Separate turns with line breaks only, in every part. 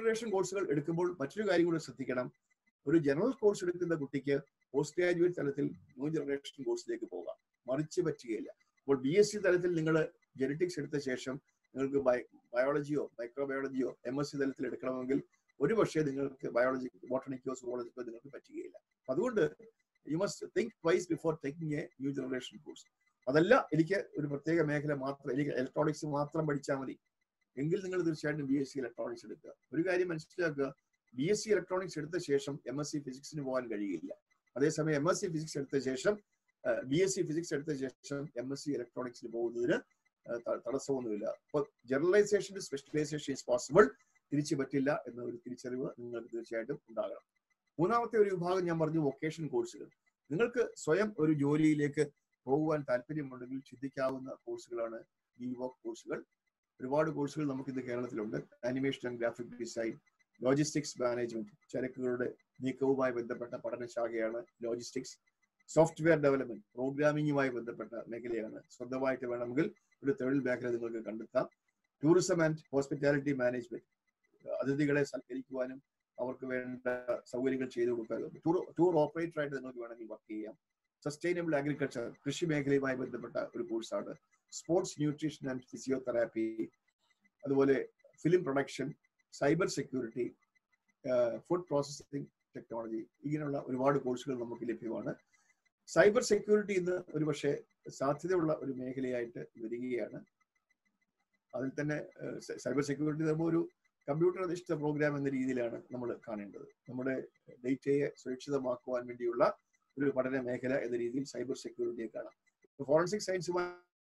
generation കോഴ്സുകൾ എടുക്കുമ്പോൾ മറ്റൊരു കാര്യം കൂടെ ശ്രദ്ധിക്കണം ഒരു ജനറൽ കോഴ്സ് എടുക്കുന്ന കുട്ടിക്ക് പോസ്റ്റ് ഗ്രാജുവേറ്റ് തലത്തിൽ ന്യൂ ജനറേഷൻ കോഴ്സിലേക്ക് പോകാം മറിച്ച് പറ്റുകയില്ല അപ്പോൾ ബി എസ് സി തലത്തിൽ നിങ്ങൾ ജെനറ്റിക്സ് എടുത്ത ശേഷം നിങ്ങൾക്ക് ബയോളജിയോ മൈക്രോബയോളജിയോ എം എസ് സി തലത്തിൽ എടുക്കണമെങ്കിൽ ഒരു പക്ഷേ നിങ്ങൾക്ക് ബയോളജി ബോട്ടണിക്കോ സുവോളജിക്കോ നിങ്ങൾക്ക് പറ്റുകയില്ല അപ്പൊ അതുകൊണ്ട് you must think twice before taking a new generation course അതല്ല എനിക്ക് ഒരു പ്രത്യേക മേഖല മാത്രം എനിക്ക് ഇലക്ട്രോണിക്സ് മാത്രം പഠിച്ചാൽ മതി എങ്കിൽ നിങ്ങൾ തീർച്ചയായിട്ടും ബി എസ് സി ഇലക്ട്രോണിക്സ് എടുക്കുക ഒരു കാര്യം മനസ്സിലാക്കുക ബി എസ് സി ഇലക്ട്രോണിക്സ് എടുത്ത ശേഷം എം എസ് സി ഫിസിക്സിന് പോകാൻ കഴിയില്ല അതേസമയം എം എസ് സി ഫിസിക്സ് എടുത്ത ശേഷം ബി എസ് സി ഫിസിക്സ് എടുത്ത ശേഷം എം എസ് സി ഇലക്ട്രോണിക്സിന് പോകുന്നതിന് ഏഹ്, ത- തടസ്സമൊന്നുമില്ല അപ്പോൾ ജനറലൈസേഷൻ സ്പെഷ്യലൈസേഷൻ ഈസ് പോസിബിൾ തിരിച്ചു പറ്റില്ല എന്ന ഒരു തിരിച്ചറിവ് നിങ്ങൾക്ക് തീർച്ചയായിട്ടും ഉണ്ടാകണം മൂന്നാമത്തെ ഒരു വിഭാഗം ഞാൻ പറഞ്ഞു വൊക്കേഷൻ കോഴ്സുകൾ നിങ്ങൾക്ക് സ്വയം ഒരു ജോലിയിലേക്ക് പോകുവാൻ താല്പര്യമുണ്ടെങ്കിൽ ചിന്തിക്കാവുന്ന കോഴ്സുകളാണ് ബി വോക്ക് കോഴ്സുകൾ ഒരുപാട് കോഴ്സുകൾ നമുക്ക് ഇന്ന് കേരളത്തിലുണ്ട് animation and graphic design logistics management ചരക്കുകളുടെ നീക്കവുമായി ബന്ധപ്പെട്ട പഠനശാഖയാണ് ലോജിസ്റ്റിക്സ് സോഫ്റ്റ്വെയർ ഡെവലപ്മെന്റ് പ്രോഗ്രാമിംഗുമായി ബന്ധപ്പെട്ട മേഖലയാണ് സ്വന്തമായിട്ട് വേണമെങ്കിൽ ഒരു തൊഴിൽ മേഖല നിങ്ങൾക്ക് കണ്ടെത്താം ടൂറിസം ആൻഡ് ഹോസ്പിറ്റാലിറ്റി മാനേജ്മെന്റ് അതിഥികളെ സൽക്കരിക്കുവാനും അവർക്ക് വേണ്ട സൗകര്യങ്ങൾ ചെയ്തു കൊടുക്കാനും ടൂർ ടൂർ ഓപ്പറേറ്റർ ആയിട്ട് നിങ്ങൾക്ക് വേണമെങ്കിൽ വർക്ക് ചെയ്യാം സസ്റ്റൈനബിൾ അഗ്രികൾച്ചർ കൃഷി മേഖലയുമായി ബന്ധപ്പെട്ട ഒരു കോഴ്സാണ് സ്പോർട്സ് ന്യൂട്രീഷൻ ആൻഡ് ഫിസിയോതെറാപ്പി അതുപോലെ film production cyber security food processing technology ഇങ്ങനെയുള്ള ഒരുപാട് കോഴ്സുകൾ നമുക്ക് ലഭ്യമാണ് സൈബർ സെക്യൂരിറ്റി ഇന്ന് ഒരുപക്ഷെ സാധ്യതയുള്ള ഒരു മേഖലയായിട്ട് വരികയാണ് അതിൽ തന്നെ സൈബർ സെക്യൂരിറ്റി നമ്മൾ ഒരു കമ്പ്യൂട്ടർ അധിഷ്ഠിത പ്രോഗ്രാം എന്ന രീതിയിലാണ് നമ്മൾ കാണേണ്ടത് നമ്മുടെ ഡേറ്റയെ സുരക്ഷിതമാക്കുവാൻ വേണ്ടിയുള്ള ഒരു പഠന മേഖല എന്ന രീതിയിൽ സൈബർ സെക്യൂരിറ്റിയെ കാണാം ഫോറൻസിക് സയൻസുമായി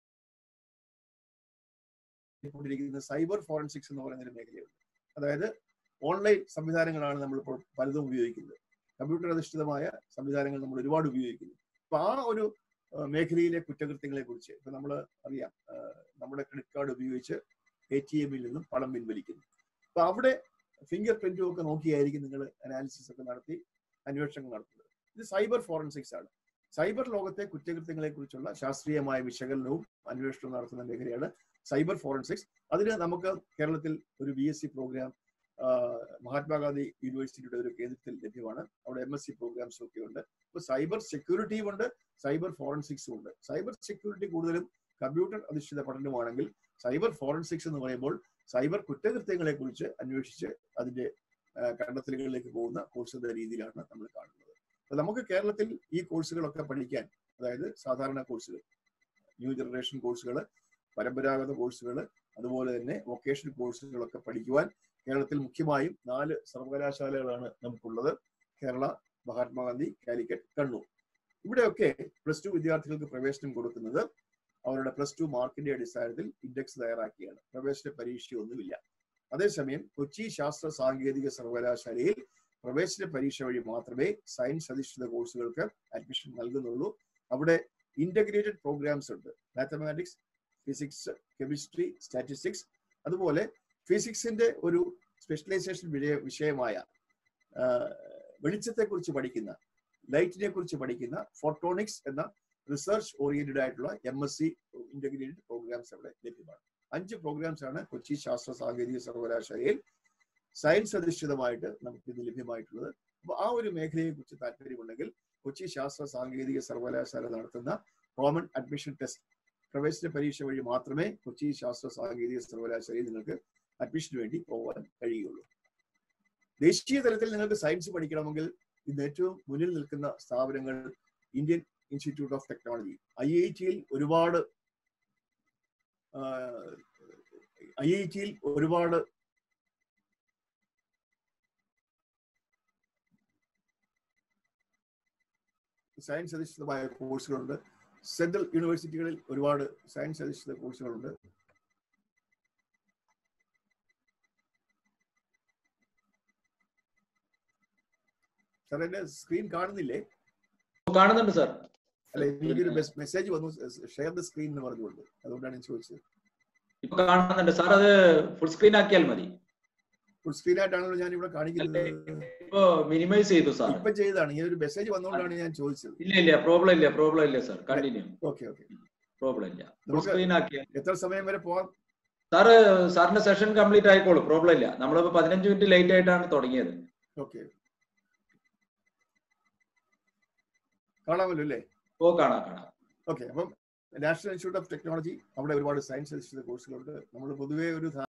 കൊണ്ടിരിക്കുന്ന സൈബർ ഫോറൻസിക്സ് എന്ന് പറയുന്ന ഒരു മേഖലയുണ്ട് അതായത് ഓൺലൈൻ സംവിധാനങ്ങളാണ് നമ്മളിപ്പോൾ പലതും ഉപയോഗിക്കുന്നത് കമ്പ്യൂട്ടർ അധിഷ്ഠിതമായ സംവിധാനങ്ങൾ നമ്മൾ ഒരുപാട് ഉപയോഗിക്കുന്നു അപ്പൊ ആ ഒരു ആ, മേഖലയിലെ കുറ്റകൃത്യങ്ങളെ കുറിച്ച് ഇപ്പൊ നമ്മൾ അറിയാം ആ, നമ്മുടെ ക്രെഡിറ്റ് കാർഡ് ഉപയോഗിച്ച് എ ടി എമ്മിൽ നിന്നും പണം പിൻവലിക്കുന്നു അപ്പൊ അവിടെ ഫിംഗർ പ്രിന്റും ഒക്കെ നോക്കിയായിരിക്കും നിങ്ങൾ അനാലിസിസ് ഒക്കെ നടത്തി അന്വേഷണങ്ങൾ നടത്തുന്നത് ഇത് സൈബർ ഫോറൻസിക്സ് ആണ് സൈബർ ലോകത്തെ കുറ്റകൃത്യങ്ങളെ കുറിച്ചുള്ള ശാസ്ത്രീയമായ വിശകലനവും അന്വേഷണവും നടത്തുന്ന മേഖലയാണ് സൈബർ ഫോറൻസിക്സ് അതിന് നമുക്ക് കേരളത്തിൽ ഒരു B S C programme Mahatma Gandhi യൂണിവേഴ്സിറ്റിയുടെ ഒരു കേന്ദ്രത്തിൽ ലഭ്യമാണ് അവിടെ എം എസ് സി പ്രോഗ്രാംസ് ഒക്കെ ഉണ്ട് അപ്പൊ സൈബർ സെക്യൂരിറ്റിയും ഉണ്ട് സൈബർ ഫോറൻസിക്സും ഉണ്ട് സൈബർ സെക്യൂരിറ്റി കൂടുതലും കമ്പ്യൂട്ടർ അധിഷ്ഠിത പഠനമാണെങ്കിൽ സൈബർ ഫോറൻസിക്സ് എന്ന് പറയുമ്പോൾ സൈബർ കുറ്റകൃത്യങ്ങളെ കുറിച്ച് അന്വേഷിച്ച് അതിന്റെ ആ, കണ്ടെത്തലുകളിലേക്ക് പോകുന്ന കോഴ്സ് എന്ന രീതിയിലാണ് നമ്മൾ കാണുന്നത് അപ്പൊ നമുക്ക് കേരളത്തിൽ ഈ കോഴ്സുകളൊക്കെ പഠിക്കാൻ അതായത് സാധാരണ കോഴ്സുകൾ ന്യൂ ജനറേഷൻ കോഴ്സുകൾ പരമ്പരാഗത കോഴ്സുകൾ അതുപോലെ തന്നെ വൊക്കേഷണൽ കോഴ്സുകളൊക്കെ പഠിക്കുവാൻ കേരളത്തിൽ മുഖ്യമായും നാല് സർവകലാശാലകളാണ് നമുക്കുള്ളത് കേരള മഹാത്മാഗാന്ധി കാലിക്കറ്റ് കണ്ണൂർ ഇവിടെയൊക്കെ പ്ലസ് ടു വിദ്യാർത്ഥികൾക്ക് പ്രവേശനം കൊടുക്കുന്നത് അവരുടെ പ്ലസ് ടു മാർക്കിന്റെ അടിസ്ഥാനത്തിൽ ഇൻഡെക്സ് തയ്യാറാക്കിയാണ് പ്രവേശന പരീക്ഷയൊന്നുമില്ല അതേസമയം കൊച്ചി ശാസ്ത്ര സാങ്കേതിക സർവകലാശാലയിൽ പ്രവേശന പരീക്ഷ വഴി മാത്രമേ സയൻസ് അധിഷ്ഠിത കോഴ്സുകൾക്ക് അഡ്മിഷൻ നൽകുന്നുള്ളൂ അവിടെ ഇന്റഗ്രേറ്റഡ് പ്രോഗ്രാംസ് ഉണ്ട് മാത്തമാറ്റിക്സ് ഫിസിക്സ് കെമിസ്ട്രി സ്റ്റാറ്റിസ്റ്റിക്സ് അതുപോലെ ഫിസിക്സിന്റെ ഒരു സ്പെഷ്യലൈസേഷൻ വിഷയ വിഷയമായ ആ, വെളിച്ചത്തെക്കുറിച്ച് പഠിക്കുന്ന ലൈറ്റിനെ കുറിച്ച് പഠിക്കുന്ന ഫോട്ടോണിക്സ് എന്ന റിസർച്ച് ഓറിയന്റഡ് ആയിട്ടുള്ള M S C integrated programmes അവിടെ ലഭ്യമാണ് അഞ്ച് പ്രോഗ്രാംസ് ആണ് കൊച്ചി ശാസ്ത്ര സാങ്കേതിക സർവകലാശാലയിൽ സയൻസ് അധിഷ്ഠിതമായിട്ട് നമുക്ക് ഇത് ലഭ്യമായിട്ടുള്ളത് അപ്പൊ ആ ഒരു മേഖലയെ കുറിച്ച് താല്പര്യമുണ്ടെങ്കിൽ കൊച്ചി ശാസ്ത്ര സാങ്കേതിക സർവകലാശാല നടത്തുന്ന കോമൺ അഡ്മിഷൻ ടെസ്റ്റ് പ്രവേശന പരീക്ഷ വഴി മാത്രമേ കൊച്ചി ശാസ്ത്ര സാങ്കേതിക സർവകലാശാലയിൽ നിങ്ങൾക്ക് അഡ്മിഷന് വേണ്ടി പോകാൻ കഴിയുള്ളൂ ദേശീയ തലത്തിൽ നിങ്ങൾക്ക് സയൻസ് പഠിക്കണമെങ്കിൽ ഇന്ന് ഏറ്റവും മുന്നിൽ നിൽക്കുന്ന സ്ഥാപനങ്ങൾ Indian Institute of Technology I I ടിയിൽ ഒരുപാട് ഐ ഐ ടിയിൽ ഒരുപാട് സയൻസ് അധിഷ്ഠിതമായ കോഴ്സുകളുണ്ട് സെൻട്രൽ യൂണിവേഴ്സിറ്റികളിൽ ഒരുപാട് സയൻസ് അധിഷ്ഠിത കോഴ്സുകളുണ്ട് സാർ എന്റെ സ്ക്രീൻ കാണുന്നില്ലേ
കാണുന്നുണ്ട് സാർ
അല്ല എനിക്കൊരു മെസ്സേജ് വന്നു ഷെയർ ദ സ്ക്രീൻ എന്ന് പറഞ്ഞുകൊണ്ട് അതുകൊണ്ടാണ് ഞാൻ ചോദിച്ചത്
ഇപ്പൊ കാണുന്നുണ്ട് സാർ അത് ഫുൾ സ്ക്രീൻ ആക്കിയാൽ മതി
ഫുൾ സ്ക്രീൻ ആയിട്ടാണല്ലോ ഞാൻ ഇവിടെ കാണിക്കുന്നത്
ഇപ്പൊ മിനിമൈസ് ചെയ്തു സാർ
ഇപ്പൊ ചെയ്താണ് ഇങ്ങനെ ഒരു മെസ്സേജ് വന്നുകൊണ്ടാണ് ഞാൻ ചോദിച്ചത്
ഇല്ല ഇല്ല പ്രോബ്ലം ഇല്ല പ്രോബ്ലം ഇല്ല sir continue
okay okay
problem ഇല്ല ഫുൾ
നമുക്ക്
സ്ക്രീൻ ആക്കിയാൽ
എത്ര സമയം വരെ പോവാം
സാറ് സാറിന്റെ സെഷൻ കംപ്ലീറ്റ് ആയിക്കോളൂ പ്രോബ്ലം ഇല്ല നമ്മളിപ്പോ പതിനഞ്ച് മിനിറ്റ് ലേറ്റ് ആയിട്ടാണ് തുടങ്ങിയത്
ഓക്കെ കാണാമല്ലോ അല്ലേ
ഓ കാണാം കാണാം
ഓക്കെ അപ്പം നാഷണൽ ഇൻസ്റ്റിറ്റ്യൂട്ട് ഓഫ് ടെക്നോളജി അവിടെ ഒരുപാട് സയൻസ് അധിഷ്ഠിത കോഴ്സുകളുണ്ട് നമ്മൾ പൊതുവേ ഒരു